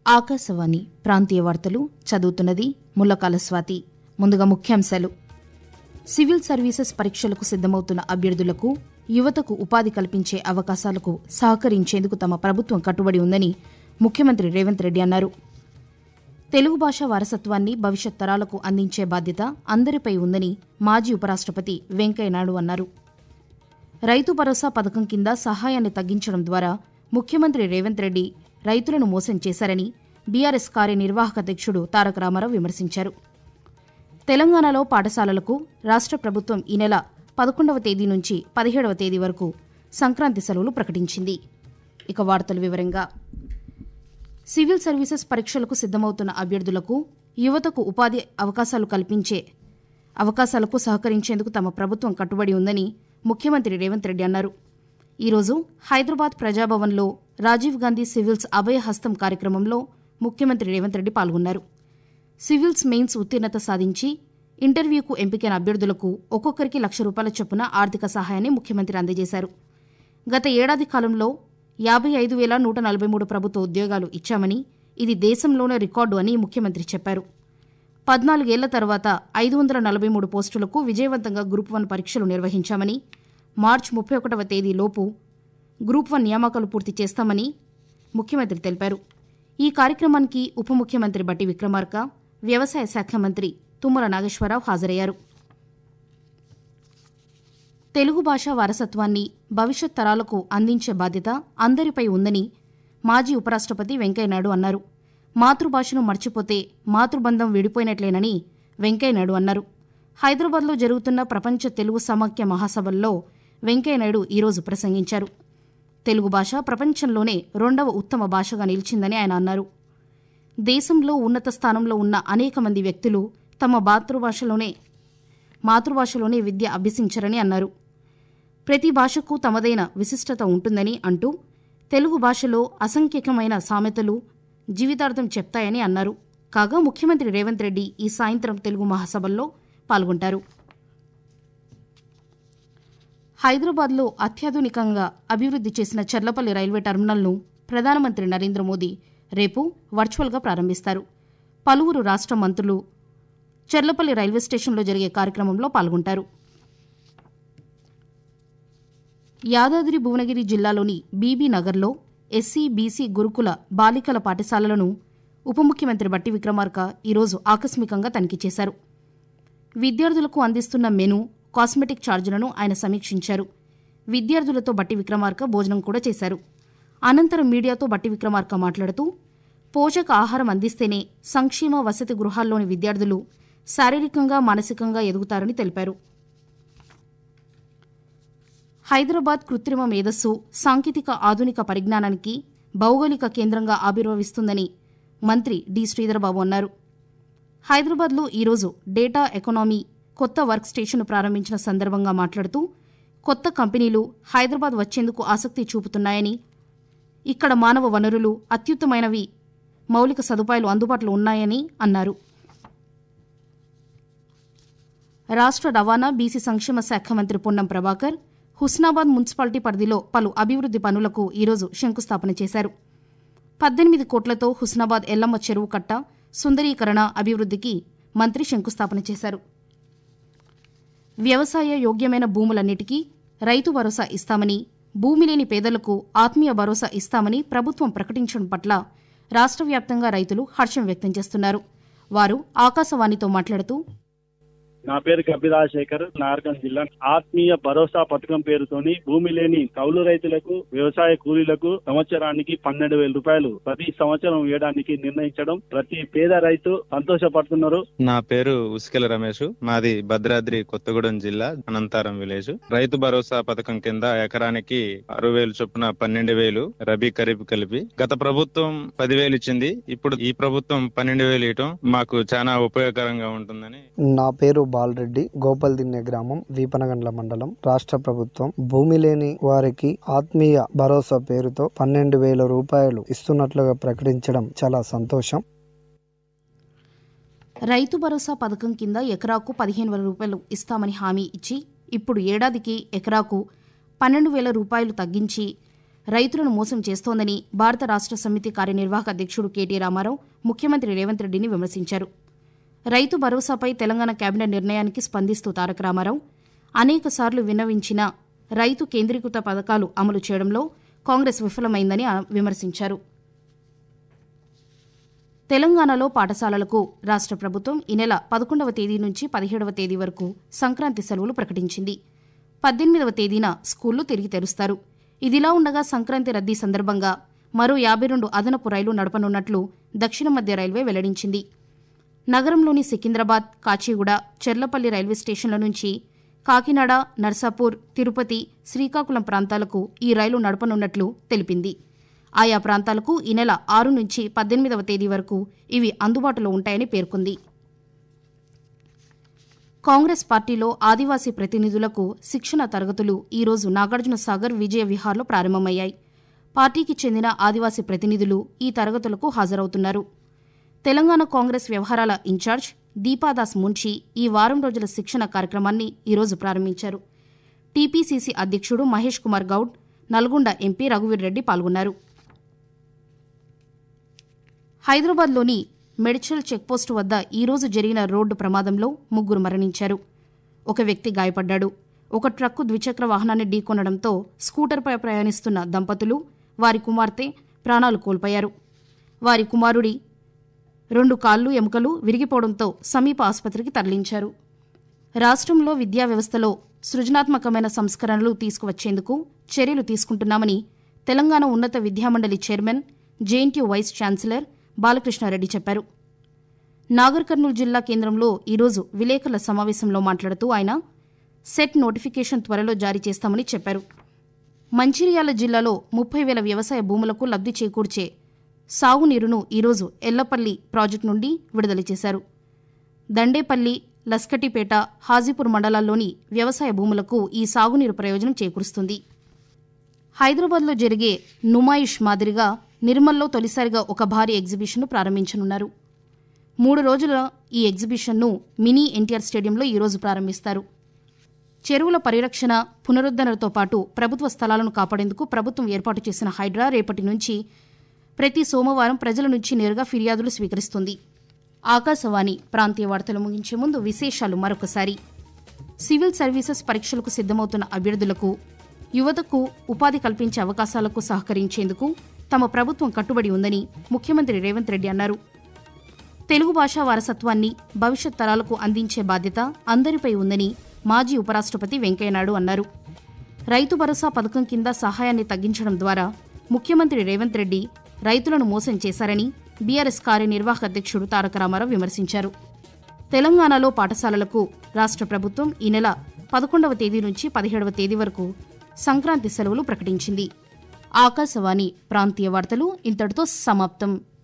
ఆకాశవాణి ప్రాంతీయ వార్తలు చదువుతున్నది ముల్లకాల స్వాతి ముందుగా ముఖ్యాంశాలు సివిల్ సర్వీసెస్ పరీక్షలకు సిద్దమవుతున్న అభ్యర్థులకు యువతకు ఉపాధి కల్పించే అవకాశాలకు సహకరించేందుకు తమ ప్రభుత్వం కట్టుబడి ఉందని ముఖ్యమంత్రి రేవంత్ రెడ్డి అన్నారు తెలుగు భాష వారసత్వాన్ని భవిష్యత్ తరాలకు అందించే బాధ్యత అందరిపై ఉందని మాజీ ఉపరాష్ట్రపతి వెంకయ్యనాయుడు అన్నారు రైతు భరోసా పథకం కింద సహాయాన్ని తగ్గించడం ద్వారా ముఖ్యమంత్రి రేవంత్ రెడ్డి రైతులను మోసం చేశారని బీఆర్ఎస్ కార్యనిర్వాహక అధ్యక్షుడు తారక రామారావు విమర్శించారు తెలంగాణలో పాఠశాలలకు రాష్ట్ర ప్రభుత్వం ఈ నెల పదకొండవ తేదీ నుంచి పదిహేడవ తేదీ వరకు సంక్రాంతి సెలవులు ప్రకటించింది ఇక వార్తల వివరంగా సివిల్ సర్వీసెస్ పరీక్షలకు సిద్దమవుతున్న అభ్యర్థులకు యువతకు ఉపాధి అవకాశాలు కల్పించే అవకాశాలకు సహకరించేందుకు తమ ప్రభుత్వం కట్టుబడి ఉందని ముఖ్యమంత్రి రేవంత్ రెడ్డి అన్నారు ఈరోజు హైదరాబాద్ ప్రజాభవన్లో రాజీవ్ గాంధీ సివిల్స్ అభయ హస్తం కార్యక్రమంలో ముఖ్యమంత్రి రేవంత్ రెడ్డి పాల్గొన్నారు సివిల్స్ మెయిన్స్ ఉత్తీర్ణత సాధించి ఇంటర్వ్యూకు ఎంపికైన అభ్యర్థులకు ఒక్కొక్కరికి లక్ష రూపాయల చొప్పున ఆర్థిక సహాయాన్ని ముఖ్యమంత్రి అందజేశారు గత ఏడాది కాలంలో యాభై ఐదు వేల నూట నలభై మూడు ప్రభుత్వ ఉద్యోగాలు ఇచ్చామని ఇది దేశంలోనే రికార్డు అని ముఖ్యమంత్రి చెప్పారు పద్నాలుగేళ్ల తర్వాత ఐదు వందల నలభై మూడు పోస్టులకు విజయవంతంగా గ్రూప్ వన్ పరీక్షలు నిర్వహించామని మార్చి ముప్పై ఒకటవ తేదీలోపు గ్రూప్ వన్ నియామకాలు పూర్తి చేస్తామని ముఖ్యమంత్రి తెలిపారు ఈ కార్యక్రమానికి ఉప ముఖ్యమంత్రి బట్టి విక్రమార్క వ్యవసాయ శాఖ మంత్రి తుమ్మల నాగేశ్వరరావు హాజరయ్యారు తెలుగు భాష వారసత్వాన్ని భవిష్యత్ తరాలకు అందించే బాధ్యత అందరిపై ఉందని మాజీ ఉపరాష్ట్రపతి వెంకయ్యనాయుడు అన్నారు మాతృభాషను మర్చిపోతే మాతృబంధం విడిపోయినట్లేనని వెంకయ్యనాయుడు అన్నారు హైదరాబాద్లో జరుగుతున్న ప్రపంచ తెలుగు సమాఖ్య మహాసభల్లో వెంకయ్యనాయుడు ఈరోజు ప్రసంగించారు తెలుగు భాష ప్రపంచంలోనే రెండవ ఉత్తమ భాషగా నిలిచిందని ఆయన అన్నారు దేశంలో ఉన్నత స్థానంలో ఉన్న అనేక మంది వ్యక్తులు తమ మాతృభాషలోనే మాతృభాషలోనే విద్య అభ్యసించరని అన్నారు ప్రతి భాషకు తమదైన విశిష్టత ఉంటుందని అంటూ తెలుగు భాషలో అసంఖ్యాకమైన సామెతలు జీవితార్థం చెప్తాయని అన్నారు కాగా ముఖ్యమంత్రి రేవంత్ రెడ్డి ఈ సాయంత్రం తెలుగు మహాసభల్లో పాల్గొంటారు హైదరాబాద్లో అత్యాధునికంగా అభివృద్ది చేసిన చర్లపల్లి రైల్వే టెర్మినల్ను ప్రధానమంత్రి నరేంద్ర మోదీ రేపు వర్చువల్గా ప్రారంభిస్తారు పలువురు రాష్ట్ర మంత్రులు చర్లపల్లి రైల్వే స్టేషన్లో జరిగే కార్యక్రమంలో పాల్గొంటారు యాదాద్రి భువనగిరి జిల్లాలోని బీబీ నగర్లో ఎస్సీ బీసీ గురుకుల బాలికల పాఠశాలలను ఉప ముఖ్యమంత్రి బట్టి విక్రమార్క ఈరోజు ఆకస్మికంగా తనిఖీ చేశారు విద్యార్థులకు అందిస్తున్న మెను కాస్మెటిక్ ఛార్జీలను ఆయన సమీక్షించారు విద్యార్థులతో బట్టి విక్రమార్క భోజనం కూడా చేశారు అనంతరం మీడియాతో బట్టి విక్రమార్క మాట్లాడుతూ పోషక ఆహారం అందిస్తేనే సంక్షేమ వసతి గృహాల్లోని విద్యార్థులు శారీరకంగా మానసికంగా ఎదుగుతారని తెలిపారు హైదరాబాద్ కృత్రిమ మేధస్సు సాంకేతిక ఆధునిక పరిజ్ఞానానికి భౌగోళిక కేంద్రంగా ఆవిర్భవిస్తుందని మంత్రి డి శ్రీధరబాబు అన్నారు హైదరాబాద్లో ఈరోజు డేటా ఎకనామీ కొత్త వర్క్ స్టేషన్ ప్రారంభించిన సందర్భంగా మాట్లాడుతూ కొత్త కంపెనీలు హైదరాబాద్ వచ్చేందుకు ఆసక్తి చూపుతున్నాయని ఇక్కడ మానవ వనరులు అత్యుత్తమైనవి మౌలిక సదుపాయాలు అందుబాటులో ఉన్నాయని అన్నారు రాష్ట్ర రవాణా బీసీ సంక్షేమ శాఖ మంత్రి పొన్నం ప్రభాకర్ హుస్నాబాద్ మున్సిపాలిటీ పరిధిలో పలు అభివృద్ది పనులకు ఈరోజు శంకుస్థాపన చేశారు పద్దెనిమిది కోట్లతో హుస్నాబాద్ ఎల్లమ్మ చెరువు కట్ట సుందరీకరణ అభివృద్దికి మంత్రి శంకుస్థాపన చేశారు వ్యవసాయ యోగ్యమైన భూములన్నిటికీ రైతు భరోసా ఇస్తామని భూమి లేని పేదలకు ఆత్మీయ భరోసా ఇస్తామని ప్రభుత్వం ప్రకటించడం పట్ల రాష్ట్ర వ్యాప్తంగా రైతులు హర్షం వ్యక్తం చేస్తున్నారు వారు ఆకాశవాణితో మాట్లాడుతూ నా పేరు కపి రాజశేఖర్ నార్కన్ జిల్లా ఆత్మీయ భరోసా పథకం పేరుతోని భూమి లేని కౌలు రైతులకు వ్యవసాయ కూలీలకు సంవత్సరానికి పన్నెండు వేల రూపాయలు ప్రతి సంవత్సరం ఇవ్వడానికి నిర్ణయించడం ప్రతి పేద రైతు సంతోషపడుతున్నారు నా పేరు ఉసికెల రమేష్ మాది భద్రాద్రి కొత్తగూడెం జిల్లా అనంతారం విలేజ్ రైతు భరోసా పథకం కింద ఎకరానికి అరవై వేలు చొప్పున పన్నెండు వేలు రబీ ఖరీఫ్ కలిపి గత ప్రభుత్వం పదివేలు ఇచ్చింది ఇప్పుడు ఈ ప్రభుత్వం పన్నెండు వేలు ఇవ్వటం మాకు చాలా ఉపయోగకరంగా ఉంటుందని నా పేరు బాలరెడ్డి గోపల్దిన్నె గ్రామం వీపనగండ్ల మండలం రాష్ట్ర ప్రభుత్వం భూమి లేని వారికి ఆత్మీయ భరోసా పేరుతో పన్నెండు వేల రూపాయలు ఇస్తున్నట్లుగా ప్రకటించడం చాలా సంతోషం రైతు భరోసా పథకం కింద ఎకరాకు పదిహేను వేల రూపాయలు ఇస్తామని హామీ ఇచ్చి ఇప్పుడు ఏడాదికి ఎకరాకు పన్నెండు వేల రూపాయలు తగ్గించి రైతులను మోసం చేస్తోందని భారత రాష్ట్ర సమితి కార్యనిర్వాహక అధ్యక్షుడు కేటీ రామారావు ముఖ్యమంత్రి రేవంత్ రెడ్డిని విమర్శించారు రైతు భరోసాపై తెలంగాణ కేబినెట్ నిర్ణయానికి స్పందిస్తూ తారక రామారావు అనేకసార్లు విన్నవించిన రైతు కేంద్రీకృత పథకాలు అమలు చేయడంలో కాంగ్రెస్ విఫలమైందని ఆ- విమర్శించారు తెలంగాణలో పాఠశాలలకు రాష్ట్ర ప్రభుత్వం ఈ నెల పదకొండవ తేదీ నుంచి పదిహేడవ తేదీ వరకు సంక్రాంతి సెలవులు ప్రకటించింది పద్దెనిమిదవ తేదీన స్కూళ్లు తిరిగి తెరుస్తారు ఇదిలా ఉండగా సంక్రాంతి రద్దీ సందర్భంగా మరో యాభై రెండు అదనపు రైలు నడపనున్నట్లు దక్షిణ మధ్య రైల్వే వెల్లడించింది నగరంలోని సికింద్రాబాద్ కాచిగూడ చెర్లపల్లి రైల్వే స్టేషన్ల నుంచి కాకినాడ నర్సాపూర్ తిరుపతి శ్రీకాకుళం ప్రాంతాలకు ఈ రైలు నడపనున్నట్లు తెలిపింది ఆయా ప్రాంతాలకు ఈ నెల ఆరు నుంచి పద్దెనిమిదవ తేదీ వరకు ఇవి అందుబాటులో ఉంటాయని పేర్కొంది కాంగ్రెస్ పార్టీలో ఆదివాసీ ప్రతినిధులకు శిక్షణ తరగతులు ఈరోజు నాగార్జున సాగర్ విజయ విహార్లో ప్రారంభమయ్యాయి పార్టీకి చెందిన ఆదివాసీ ప్రతినిధులు ఈ తరగతులకు హాజరవుతున్నారు తెలంగాణ కాంగ్రెస్ వ్యవహారాల ఇన్ఛార్జ్ దీపాదాస్ మున్షి ఈ వారం రోజుల శిక్షణ కార్యక్రమాన్ని ఈరోజు ప్రారంభించారు టీపీసీసీ అధ్యక్షుడు మహేష్ కుమార్ గౌడ్ నల్గొండ ఎంపీ రఘువీర్ రెడ్డి పాల్గొన్నారు హైదరాబాద్లోని మెడ్చల్ చెక్పోస్టు వద్ద ఈరోజు జరిగిన రోడ్డు ప్రమాదంలో ముగ్గురు మరణించారు ఒక వ్యక్తి గాయపడ్డాడు ఒక ట్రక్కు ద్విచక్ర వాహనాన్ని ఢీకొనడంతో స్కూటర్పై ప్రయాణిస్తున్న దంపతులు వారి కుమార్తె ప్రాణాలు కోల్పోయారు వారి కుమారుడి రెండు కాళ్ళు ఎముకలు విరిగిపోవడంతో సమీప ఆసుపత్రికి తరలించారు రాష్ట్రంలో విద్యా వ్యవస్థలో సృజనాత్మకమైన సంస్కరణలు తీసుకువచ్చేందుకు చర్యలు తీసుకుంటున్నామని తెలంగాణ ఉన్నత విద్యామండలి chairman J N T U vice chancellor Balakrishna Reddy చెప్పారు నాగర్ కర్నూలు జిల్లా కేంద్రంలో ఈరోజు విలేకరుల సమావేశంలో మాట్లాడుతూ ఆయన సెట్ నోటిఫికేషన్ త్వరలో జారీ చేస్తామని చెప్పారు మంచిర్యాల జిల్లాలో ముప్పై వేల వ్యవసాయ భూములకు లబ్ధి చేకూర్చే సాగునీరును ఈరోజు ఎల్లపల్లి ప్రాజెక్టు నుండి విడుదల చేశారు దండేపల్లి లస్కటిపేట హాజీపూర్ మండలాల్లోని వ్యవసాయ భూములకు ఈ సాగునీరు ప్రయోజనం చేకూరుస్తుంది హైదరాబాద్లో జరిగే నుమాయిష్ మాదిరిగా నిర్మల్లో తొలిసారిగా ఒక భారీ ఎగ్జిబిషన్ను ప్రారంభించనున్నారు మూడు రోజుల ఈ ఎగ్జిబిషన్ను మినీ ఎన్టీఆర్ స్టేడియంలో ఈరోజు ప్రారంభిస్తారు చెరువుల పరిరక్షణ పునరుద్దరణతో పాటు ప్రభుత్వ స్థలాలను కాపాడేందుకు ప్రభుత్వం ఏర్పాటు చేసిన హైడ్రా రేపటి నుంచి ప్రతి సోమవారం ప్రజల నుంచి నేరుగా ఫిర్యాదులు స్వీకరిస్తుంది ఆకాశవాణి ప్రాంతీయ వార్తలు ముగించే ముందు విశేషాలు మరొకసారి సివిల్ సర్వీసెస్ పరీక్షలకు సిద్దమవుతున్న అభ్యర్థులకు యువతకు ఉపాధి కల్పించే అవకాశాలకు సహకరించేందుకు తమ ప్రభుత్వం కట్టుబడి ఉందని ముఖ్యమంత్రి రేవంత్ రెడ్డి అన్నారు తెలుగు భాషా వారసత్వాన్ని భవిష్యత్ తరాలకు అందించే బాధ్యత అందరిపై ఉందని మాజీ ఉపరాష్ట్రపతి వెంకయ్యనాయుడు అన్నారు రైతు భరోసా పథకం కింద సహాయాన్ని తగ్గించడం ద్వారా ముఖ్యమంత్రి రేవంత్ రెడ్డి రైతులను మోసం చేశారని బీఆర్ఎస్ కార్యనిర్వాహక అధ్యక్షుడు తారక రామారావు విమర్శించారు తెలంగాణలో పాఠశాలలకు రాష్ట్ర ప్రభుత్వం ఈ నెల పదకొండవ తేదీ నుంచి పదిహేడవ తేదీ వరకు సంక్రాంతి సెలవులు ప్రకటించింది ఆకాశవాణి ప్రాంతీయ వార్తలు ఇంతటితో సమాప్తం